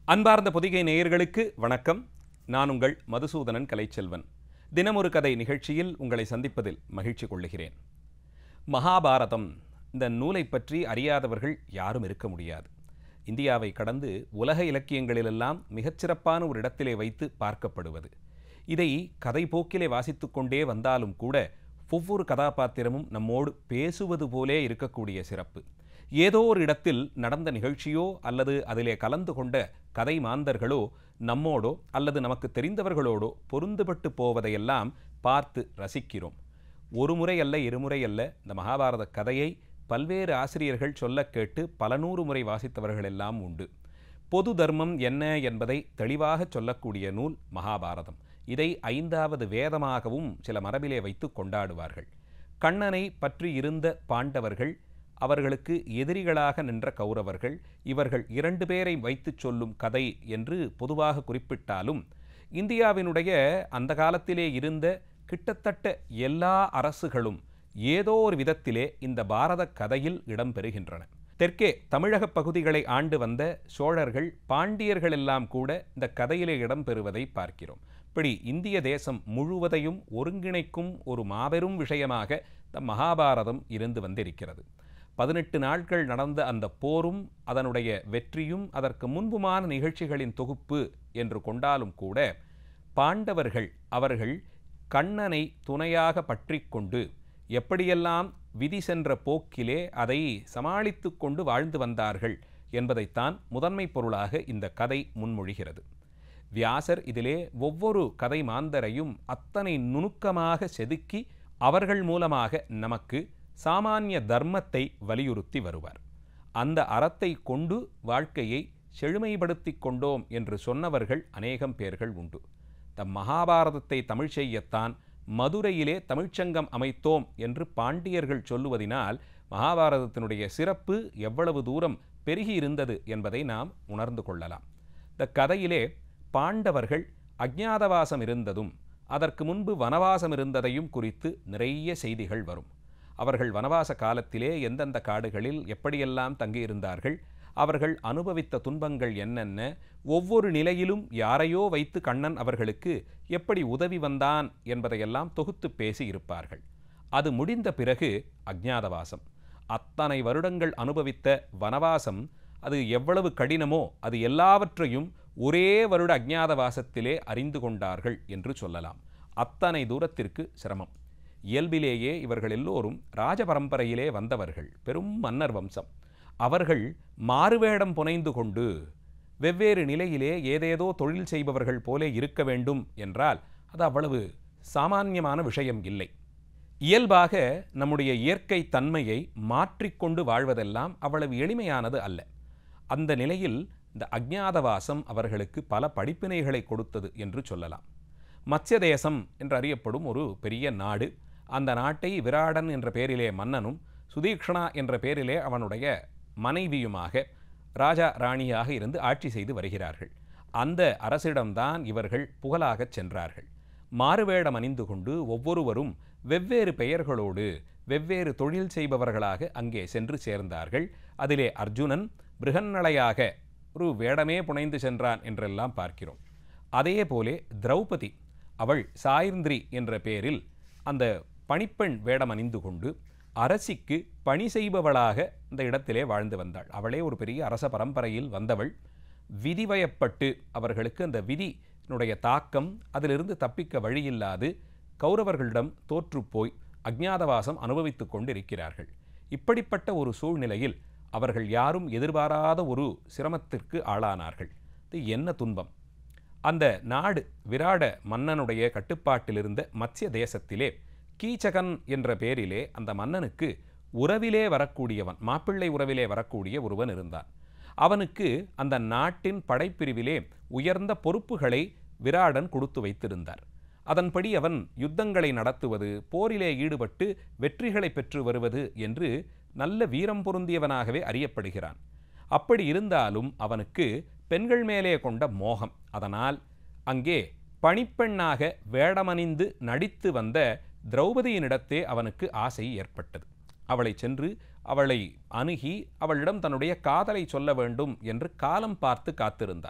அன்பார்ந்த பொதிகை நேயர்களுக்கு வணக்கம் நான் உங்கள் மதுசூதனன் கலைச்செல்வன் தினமொரு கதை நிகழ்ச்சியில் உங்களை சந்திப்பதில் மகிழ்ச்சி கொள்ளுகிறேன் மகாபாரதம் இந்த நூலை பற்றி அறியாதவர்கள் யாரும் இருக்க முடியாது இந்தியாவை கடந்து உலக இலக்கியங்களிலெல்லாம் மிகச்சிறப்பான ஒரு இடத்திலே வைத்து பார்க்கப்படுவது இதை கதை போக்கிலே வாசித்துக் கொண்டே வந்தாலும் கூட ஒவ்வொரு கதாபாத்திரமும் நம்மோடு பேசுவது போலே இருக்கக்கூடிய சிறப்பு ஏதோ ஒரு இடத்தில் நடந்த நிகழ்ச்சியோ அல்லது அதிலே கலந்து கொண்ட கதை மாந்தர்களோ நம்மோடோ அல்லது நமக்கு தெரிந்தவர்களோடோ பொருந்துபட்டு போவதையெல்லாம் பார்த்து ரசிக்கிறோம் ஒரு முறை அல்ல இருமுறை அல்ல இந்த மகாபாரத கதையை பல்வேறு ஆசிரியர்கள் சொல்ல கேட்டு பல நூறு முறை வாசித்தவர்கள் எல்லாம் உண்டு பொது தர்மம் என்ன என்பதை தெளிவாக சொல்லக்கூடிய நூல் மகாபாரதம் இதை ஐந்தாவது வேதமாகவும் சில மரபிலே வைத்து கொண்டாடுவார்கள் கண்ணனை பற்றி இருந்த பாண்டவர்கள் அவர்களுக்கு எதிரிகளாக நின்ற கௌரவர்கள் இவர்கள் இரண்டு பேரை வைத்துச் சொல்லும் கதை என்று பொதுவாக குறிப்பிட்டாலும் இந்தியாவினுடைய அந்த காலத்திலே இருந்த கிட்டத்தட்ட எல்லா அரசுகளும் ஏதோ ஒரு விதத்திலே இந்த பாரத கதையில் இடம்பெறுகின்றன தெற்கே தமிழக பகுதிகளை ஆண்டு வந்த சோழர்கள் பாண்டியர்கள் எல்லாம் கூட இந்த கதையிலே இடம்பெறுவதை பார்க்கிறோம் இப்படி இந்திய தேசம் முழுவதையும் ஒருங்கிணைக்கும் ஒரு மாபெரும் விஷயமாக இந்த மகாபாரதம் இருந்து வந்திருக்கிறது பதினெட்டு நாட்கள் நடந்த அந்த போரும் அதனுடைய வெற்றியும் அதற்கு முன்புமான நிகழ்ச்சிகளின் தொகுப்பு என்று கொண்டாலும் கூட பாண்டவர்கள் அவர்கள் கண்ணனை துணையாக பற்றி கொண்டு எப்படியெல்லாம் விதி சென்ற போக்கிலே அதை சமாளித்து கொண்டு வாழ்ந்து வந்தார்கள் என்பதைத்தான் முதன்மை பொருளாக இந்த கதை முன்மொழிகிறது வியாசர் இதிலே ஒவ்வொரு கதை மாந்தரையும் அத்தனை நுணுக்கமாக செதுக்கி அவர்கள் மூலமாக நமக்கு சாமானிய தர்மத்தை வலியுறுத்தி வருவார் அந்த அறத்தை கொண்டு வாழ்க்கையை செழுமைப்படுத்தி கொண்டோம் என்று சொன்னவர்கள் அநேகம் பேர்கள் உண்டு தம் மகாபாரதத்தை தமிழ் செய்யத்தான் மதுரையிலே தமிழ்ச்சங்கம் அமைத்தோம் என்று பாண்டியர்கள் சொல்லுவதினால் மகாபாரதத்தினுடைய சிறப்பு எவ்வளவு தூரம் பெருகி இருந்தது என்பதை நாம் உணர்ந்து கொள்ளலாம் இந்த கதையிலே பாண்டவர்கள் அஜ்ஞாதவாசம் இருந்ததும் அதற்கு முன்பு வனவாசம் இருந்ததையும் குறித்து நிறைய செய்திகள் வரும் அவர்கள் வனவாச காலத்திலே எந்தெந்த காடுகளில் எப்படியெல்லாம் தங்கியிருந்தார்கள் அவர்கள் அனுபவித்த துன்பங்கள் என்னென்ன ஒவ்வொரு நிலையிலும் யாரையோ வைத்து கண்ணன் அவர்களுக்கு எப்படி உதவி வந்தான் என்பதையெல்லாம் தொகுத்து பேசி இருப்பார்கள் அது முடிந்த பிறகு அஜ்ஞாதவாசம் அத்தனை வருடங்கள் அனுபவித்த வனவாசம் அது எவ்வளவு கடினமோ அது எல்லாவற்றையும் ஒரே வருட அஜ்ஞாதவாசத்திலே அறிந்து கொண்டார்கள் என்று சொல்லலாம் அத்தனை தூரத்திற்கு சிரமம் இயல்பிலேயே இவர்கள் எல்லோரும் ராஜ பரம்பரையிலே வந்தவர்கள் பெரும் மன்னர் வம்சம் அவர்கள் மாறுவேடம் புனைந்து கொண்டு வெவ்வேறு நிலையிலே ஏதேதோ தொழில் செய்பவர்கள் போலே இருக்க வேண்டும் என்றால் அது அவ்வளவு சாமானியமான விஷயம் இல்லை இயல்பாக நம்முடைய இயற்கை தன்மையை மாற்றிக்கொண்டு வாழ்வதெல்லாம் அவ்வளவு எளிமையானது அல்ல அந்த நிலையில் இந்த அஜ்ஞாதவாசம் அவர்களுக்கு பல படிப்பினைகளை கொடுத்தது என்று சொல்லலாம் மத்ய தேசம் என்று அறியப்படும் ஒரு பெரிய நாடு அந்த நாட்டை விராடன் என்ற பெயரிலே மன்னனும் சுதீக்ஷணா என்ற பெயரிலே அவனுடைய மனைவியுமாக ராஜா ராணியாக இருந்து ஆட்சி செய்து வருகிறார்கள் அந்த அரசிடம்தான் இவர்கள் புகழாகச் சென்றார்கள் மாறுவேடம் அணிந்து கொண்டு ஒவ்வொருவரும் வெவ்வேறு பெயர்களோடு வெவ்வேறு தொழில் செய்பவர்களாக அங்கே சென்று சேர்ந்தார்கள் அதிலே அர்ஜுனன் பிருகன்னலையாக ஒரு வேடமே புனைந்து சென்றான் என்றெல்லாம் பார்க்கிறோம் அதே போலே திரௌபதி அவள் சாய்ந்திரி என்ற பெயரில் அந்த பணிப்பெண் வேடம் அணிந்து கொண்டு அரசிக்கு பணி செய்பவளாக இந்த இடத்திலே வாழ்ந்து வந்தாள் அவளே ஒரு பெரிய அரச பரம்பரையில் வந்தவள் விதிவயப்பட்டு அவர்களுக்கு அந்த விதியினுடைய தாக்கம் அதிலிருந்து தப்பிக்க வழியில்லாது கௌரவர்களிடம் தோற்றுப்போய் அஜ்ஞாதவாசம் அனுபவித்து கொண்டிருக்கிறார்கள் இப்படிப்பட்ட ஒரு சூழ்நிலையில் அவர்கள் யாரும் எதிர்பாராத ஒரு சிரமத்திற்கு ஆளானார்கள் இது என்ன துன்பம் அந்த நாடு விராட மன்னனுடைய கட்டுப்பாட்டில் இருந்த மத்ய தேசத்திலே கீச்சகன் என்ற பெயரிலே அந்த மன்னனுக்கு உறவிலே வரக்கூடியவன் மாப்பிள்ளை உறவிலே வரக்கூடிய ஒருவன் இருந்தான் அவனுக்கு அந்த நாட்டின் படைப்பிரிவிலே உயர்ந்த பொறுப்புகளை விராடன் கொடுத்து வைத்திருந்தார் அதன்படி அவன் யுத்தங்களை நடத்துவது போரிலே ஈடுபட்டு வெற்றிகளை பெற்று வருவது என்று நல்ல வீரம் பொருந்தியவனாகவே அறியப்படுகிறான் அப்படி இருந்தாலும் அவனுக்கு பெண்கள் மேலே கொண்ட மோகம் அதனால் அங்கே பணிப்பெண்ணாக வேடமணிந்து நடித்து வந்த திரௌபதியினிடத்தே அவனுக்கு ஆசை ஏற்பட்டது அவளை சென்று அவளை அணுகி அவளிடம் தன்னுடைய காதலை சொல்ல வேண்டும் என்று காலம் பார்த்து காத்திருந்தான்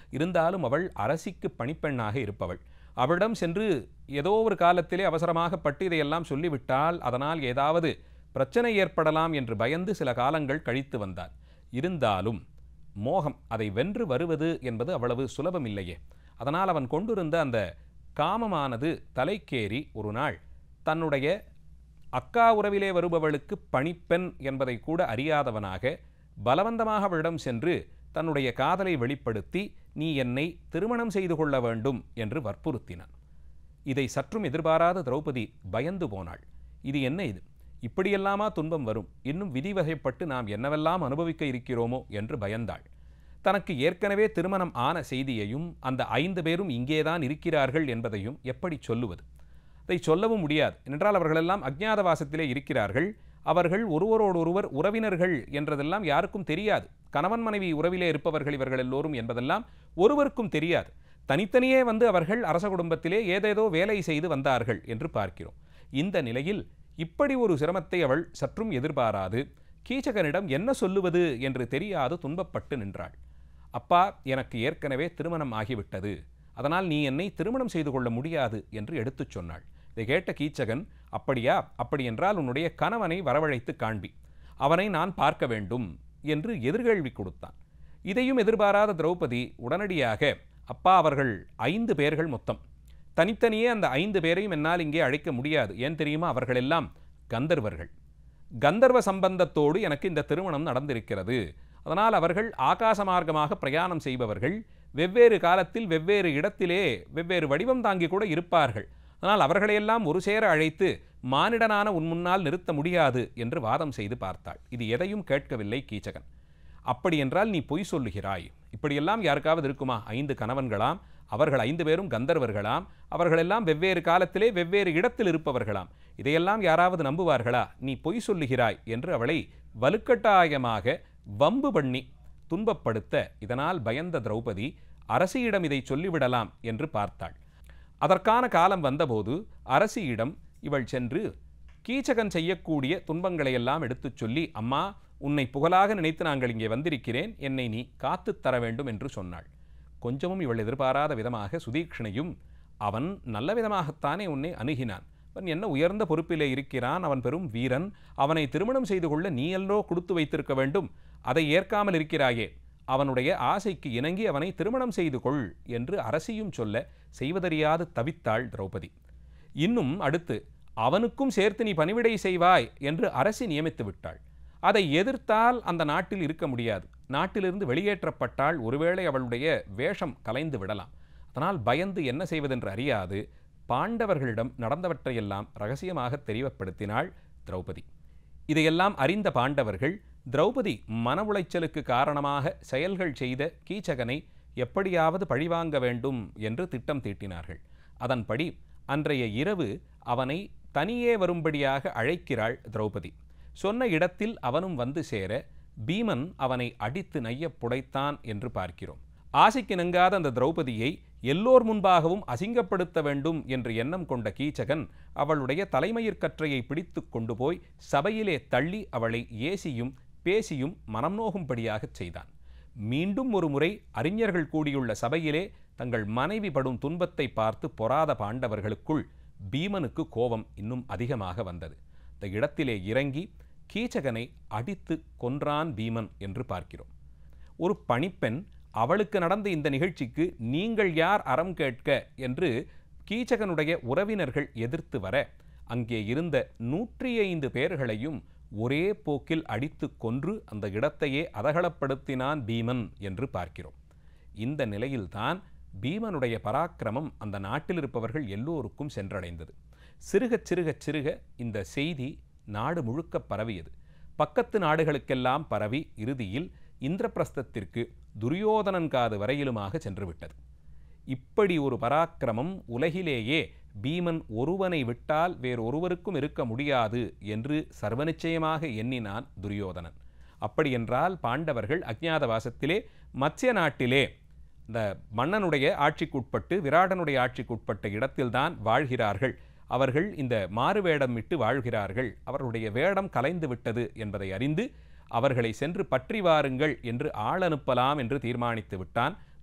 இருந்தாலும் அவள் அரசிக்கு பணிப்பெண்ணாக இருப்பவள் அவளிடம் சென்று ஏதோ ஒரு காலத்திலே அவசரமாகப்பட்டு இதையெல்லாம் சொல்லிவிட்டால் அதனால் ஏதாவது பிரச்சனை ஏற்படலாம் என்று பயந்து சில காலங்கள் கழித்து வந்தான் இருந்தாலும் மோகம் அதை வென்று வருவது என்பது அவ்வளவு சுலபமில்லையே அதனால் அவன் கொண்டிருந்த அந்த காமமானது தலைக்கேறி ஒரு நாள் தன்னுடைய அக்கா உறவிலே வருபவளுக்கு பணிப்பெண் என்பதை கூட அறியாதவனாக பலவந்தமாக அவளிடம் சென்று தன்னுடைய காதலை வெளிப்படுத்தி நீ என்னை திருமணம் செய்து கொள்ள வேண்டும் என்று வற்புறுத்தினான் இதை சற்றும் எதிர்பாராத திரௌபதி பயந்து போனாள் இது என்ன இது இப்படியெல்லாமா துன்பம் வரும் இன்னும் விதிவகைப்பட்டு நாம் என்னவெல்லாம் அனுபவிக்க இருக்கிறோமோ என்று பயந்தாள் தனக்கு ஏற்கனவே திருமணம் ஆன செய்தியையும் அந்த ஐந்து பேரும் இங்கேதான் இருக்கிறார்கள் என்பதையும் எப்படி சொல்லுவது அதை சொல்லவும் முடியாது என்றால் அவர்களெல்லாம் அஜ்ஞாதவாசத்திலே இருக்கிறார்கள் அவர்கள் ஒருவரோடொருவர் உறவினர்கள் என்றதெல்லாம் யாருக்கும் தெரியாது கணவன் மனைவி உறவிலே இருப்பவர்கள் இவர்கள் எல்லோரும் என்பதெல்லாம் ஒருவருக்கும் தெரியாது தனித்தனியே வந்து அவர்கள் அரச குடும்பத்திலே ஏதேதோ வேலை செய்து வந்தார்கள் என்று பார்க்கிறோம் இந்த நிலையில் இப்படி ஒரு சிரமத்தை அவள் சற்றும் எதிர்பாராது கீச்சகனிடம் என்ன சொல்லுவது என்று தெரியாது துன்பப்பட்டு நின்றாள் அப்பா எனக்கு ஏற்கனவே திருமணம் ஆகிவிட்டது அதனால் நீ என்னை திருமணம் செய்து கொள்ள முடியாது என்று எடுத்துச் சொன்னாள் இதை கேட்ட கீச்சகன் அப்படியா அப்படி என்றால் உன்னுடைய கணவனை வரவழைத்து காண்பி அவனை நான் பார்க்க வேண்டும் என்று எதிர்கேள்வி கொடுத்தான் இதையும் எதிர்பாராத திரௌபதி உடனடியாக அப்பா அவர்கள் ஐந்து பேர்கள் மொத்தம் தனித்தனியே அந்த ஐந்து பேரையும் என்னால் இங்கே அழைக்க முடியாது ஏன் தெரியுமா அவர்களெல்லாம் கந்தர்வர்கள் கந்தர்வ சம்பந்தத்தோடு எனக்கு இந்த திருமணம் நடந்திருக்கிறது அதனால் அவர்கள் ஆகாச மார்க்கமாக பிரயாணம் செய்பவர்கள் வெவ்வேறு காலத்தில் வெவ்வேறு இடத்திலே வெவ்வேறு வடிவம் தாங்கி கூட இருப்பார்கள் ஆனால் அவர்களையெல்லாம் ஒரு சேர அழைத்து மானிடனான உன் முன்னால் நிறுத்த முடியாது என்று வாதம் செய்து பார்த்தாள் இது எதையும் கேட்கவில்லை கீச்சகன் அப்படி என்றால் நீ பொய் சொல்லுகிறாய் இப்படியெல்லாம் யாருக்காவது இருக்குமா ஐந்து கணவன்களாம் அவர்கள் ஐந்து பேரும் கந்தர்வர்களாம் அவர்களெல்லாம் வெவ்வேறு காலத்திலே வெவ்வேறு இடத்தில் இருப்பவர்களாம் இதையெல்லாம் யாராவது நம்புவார்களா நீ பொய் சொல்லுகிறாய் என்று அவளை வலுக்கட்டாயமாக வம்பு பண்ணி துன்பப்படுத்த இதனால் பயந்த திரௌபதி அரசியிடம் இதை சொல்லிவிடலாம் என்று பார்த்தாள் அதற்கான காலம் வந்தபோது அரசியிடம் இவள் சென்று கீச்சகன் செய்யக்கூடிய துன்பங்களையெல்லாம் எடுத்துச் சொல்லி அம்மா உன்னை புகழாக நினைத்து நாங்கள் இங்கே வந்திருக்கிறேன் என்னை நீ காத்துத் தர வேண்டும் என்று சொன்னாள் கொஞ்சமும் இவள் எதிர்பாராத விதமாக சுதீக்ஷணையும் அவன் நல்ல விதமாகத்தானே உன்னை அணுகினான் அவன் என்ன உயர்ந்த பொறுப்பிலே இருக்கிறான் அவன் பெரும் வீரன் அவனை திருமணம் செய்து கொள்ள நீ எல்லோ கொடுத்து வைத்திருக்க வேண்டும் அதை ஏற்காமல் இருக்கிறாயே அவனுடைய ஆசைக்கு இணங்கி அவனை திருமணம் செய்து கொள் என்று அரசியும் சொல்ல செய்வதறியாது தவித்தாள் திரௌபதி இன்னும் அடுத்து அவனுக்கும் சேர்த்து நீ பணிவிடை செய்வாய் என்று அரசி நியமித்து விட்டாள் அதை எதிர்த்தால் அந்த நாட்டில் இருக்க முடியாது நாட்டிலிருந்து வெளியேற்றப்பட்டால் ஒருவேளை அவளுடைய வேஷம் கலைந்து விடலாம் அதனால் பயந்து என்ன செய்வதென்று அறியாது பாண்டவர்களிடம் நடந்தவற்றையெல்லாம் ரகசியமாக தெரியப்படுத்தினாள் திரௌபதி இதையெல்லாம் அறிந்த பாண்டவர்கள் திரௌபதி மன உளைச்சலுக்கு காரணமாக செயல்கள் செய்த கீச்சகனை எப்படியாவது பழிவாங்க வேண்டும் என்று திட்டம் தீட்டினார்கள் அதன்படி அன்றைய இரவு அவனை தனியே வரும்படியாக அழைக்கிறாள் திரௌபதி சொன்ன இடத்தில் அவனும் வந்து சேர பீமன் அவனை அடித்து நையப் புடைத்தான் என்று பார்க்கிறோம் ஆசைக்கு நங்காத அந்த திரௌபதியை எல்லோர் முன்பாகவும் அசிங்கப்படுத்த வேண்டும் என்று எண்ணம் கொண்ட கீச்சகன் அவளுடைய தலைமயிர்கற்றையை பிடித்து கொண்டு போய் சபையிலே தள்ளி அவளை ஏசியும் பேசியும் மனம் நோகும்படியாகச் செய்தான் மீண்டும் ஒரு முறை அறிஞர்கள் கூடியுள்ள சபையிலே தங்கள் மனைவி படும் துன்பத்தை பார்த்து பொறாத பாண்டவர்களுக்குள் பீமனுக்கு கோபம் இன்னும் அதிகமாக வந்தது இந்த இடத்திலே இறங்கி கீச்சகனை அடித்து கொன்றான் பீமன் என்று பார்க்கிறோம் ஒரு பணிப்பெண் அவளுக்கு நடந்த இந்த நிகழ்ச்சிக்கு நீங்கள் யார் அறம் கேட்க என்று கீச்சகனுடைய உறவினர்கள் எதிர்த்து வர அங்கே இருந்த நூற்றி ஐந்து பேர்களையும் ஒரே போக்கில் அடித்து கொன்று அந்த இடத்தையே அதகளப்படுத்தினான் பீமன் என்று பார்க்கிறோம் இந்த நிலையில்தான் பீமனுடைய பராக்கிரமம் அந்த நாட்டில் இருப்பவர்கள் எல்லோருக்கும் சென்றடைந்தது சிறுகச் சிறுகச் சிறுக இந்த செய்தி நாடு முழுக்க பரவியது பக்கத்து நாடுகளுக்கெல்லாம் பரவி இறுதியில் இந்திரபிரஸ்தத்திற்கு துரியோதனன் காது வரையிலுமாக சென்றுவிட்டது இப்படி ஒரு பராக்கிரமம் உலகிலேயே பீமன் ஒருவனை விட்டால் வேறொருவருக்கும் இருக்க முடியாது என்று சர்வநிச்சயமாக எண்ணினான் துரியோதனன் அப்படியென்றால் பாண்டவர்கள் அஜ்ஞாதவாசத்திலே மத்ய நாட்டிலே இந்த மன்னனுடைய ஆட்சிக்குட்பட்டு விராடனுடைய ஆட்சிக்குட்பட்ட இடத்தில்தான் வாழ்கிறார்கள் அவர்கள் இந்த மாறுவேடம் விட்டு வாழ்கிறார்கள் அவர்களுடைய வேடம் கலைந்து விட்டது என்பதை அறிந்து அவர்களை சென்று பற்றி வாருங்கள் என்று ஆள் அனுப்பலாம் என்று தீர்மானித்து விட்டான்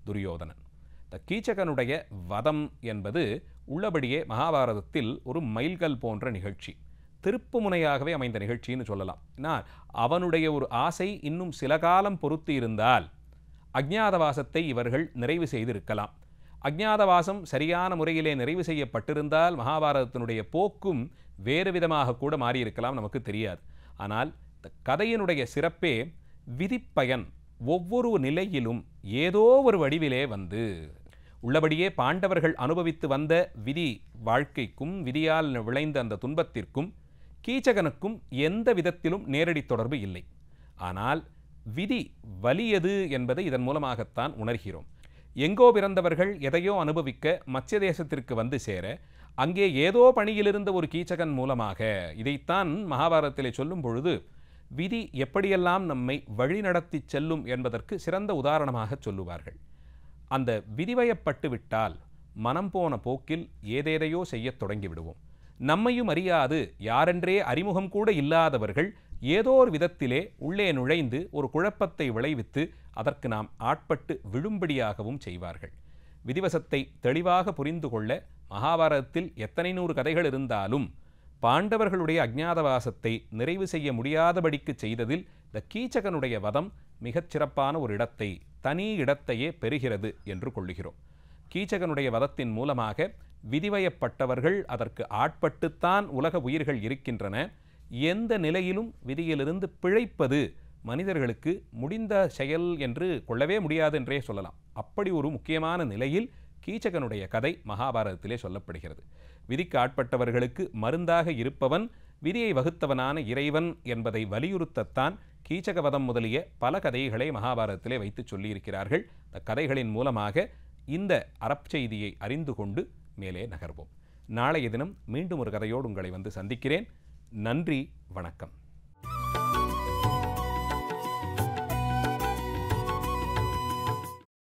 துரியோதனன் இந்த கீச்சகனுடைய வதம் என்பது உள்ளபடியே மகாபாரதத்தில் ஒரு மைல்கல் போன்ற நிகழ்ச்சி திருப்பு முனையாகவே அமைந்த நிகழ்ச்சின்னு சொல்லலாம் ஏன்னா அவனுடைய ஒரு ஆசை இன்னும் சில காலம் பொறுத்து இருந்தால் அஜ்ஞாதவாசத்தை இவர்கள் நிறைவு செய்திருக்கலாம் அஜ்ஞாதவாசம் சரியான முறையிலே நிறைவு செய்யப்பட்டிருந்தால் மகாபாரதத்தினுடைய போக்கும் வேறு விதமாக கூட மாறியிருக்கலாம் நமக்கு தெரியாது ஆனால் இந்த கதையினுடைய சிறப்பே விதிப்பயன் ஒவ்வொரு நிலையிலும் ஏதோ ஒரு வடிவிலே வந்து உள்ளபடியே பாண்டவர்கள் அனுபவித்து வந்த விதி வாழ்க்கைக்கும் விதியால் விளைந்த அந்த துன்பத்திற்கும் கீச்சகனுக்கும் எந்த விதத்திலும் நேரடி தொடர்பு இல்லை ஆனால் விதி வலியது என்பதை இதன் மூலமாகத்தான் உணர்கிறோம் எங்கோ பிறந்தவர்கள் எதையோ அனுபவிக்க மத்திய தேசத்திற்கு வந்து சேர அங்கே ஏதோ பணியிலிருந்த ஒரு கீச்சகன் மூலமாக இதைத்தான் மகாபாரதத்திலே சொல்லும் பொழுது விதி எப்படியெல்லாம் நம்மை வழிநடத்தி செல்லும் என்பதற்கு சிறந்த உதாரணமாக சொல்லுவார்கள் அந்த விதிவயப்பட்டு விட்டால் மனம் போன போக்கில் ஏதேதையோ செய்யத் தொடங்கி விடுவோம் நம்மையும் அறியாது யாரென்றே அறிமுகம் கூட இல்லாதவர்கள் ஏதோ ஒரு விதத்திலே உள்ளே நுழைந்து ஒரு குழப்பத்தை விளைவித்து அதற்கு நாம் ஆட்பட்டு விழும்படியாகவும் செய்வார்கள் விதிவசத்தை தெளிவாக புரிந்து கொள்ள மகாபாரதத்தில் எத்தனை நூறு கதைகள் இருந்தாலும் பாண்டவர்களுடைய அஜ்ஞாதவாசத்தை நிறைவு செய்ய முடியாதபடிக்கு செய்ததில் இந்த கீச்சகனுடைய வதம் மிகச் சிறப்பான ஒரு இடத்தை தனி இடத்தையே பெறுகிறது என்று கொள்ளுகிறோம் கீச்சகனுடைய வதத்தின் மூலமாக விதிவயப்பட்டவர்கள் அதற்கு ஆட்பட்டுத்தான் உலக உயிர்கள் இருக்கின்றன எந்த நிலையிலும் விதியிலிருந்து பிழைப்பது மனிதர்களுக்கு முடிந்த செயல் என்று கொள்ளவே முடியாது என்றே சொல்லலாம் அப்படி ஒரு முக்கியமான நிலையில் கீச்சகனுடைய கதை மகாபாரதத்திலே சொல்லப்படுகிறது விதிக்கு ஆட்பட்டவர்களுக்கு மருந்தாக இருப்பவன் விதியை வகுத்தவனான இறைவன் என்பதை வலியுறுத்தத்தான் கீச்சகவதம் முதலிய பல கதைகளை மகாபாரதத்திலே வைத்து சொல்லியிருக்கிறார்கள் இந்த கதைகளின் மூலமாக இந்த அறச்செய்தியை அறிந்து கொண்டு மேலே நகர்வோம் நாளைய தினம் மீண்டும் ஒரு கதையோடு உங்களை வந்து சந்திக்கிறேன் நன்றி வணக்கம்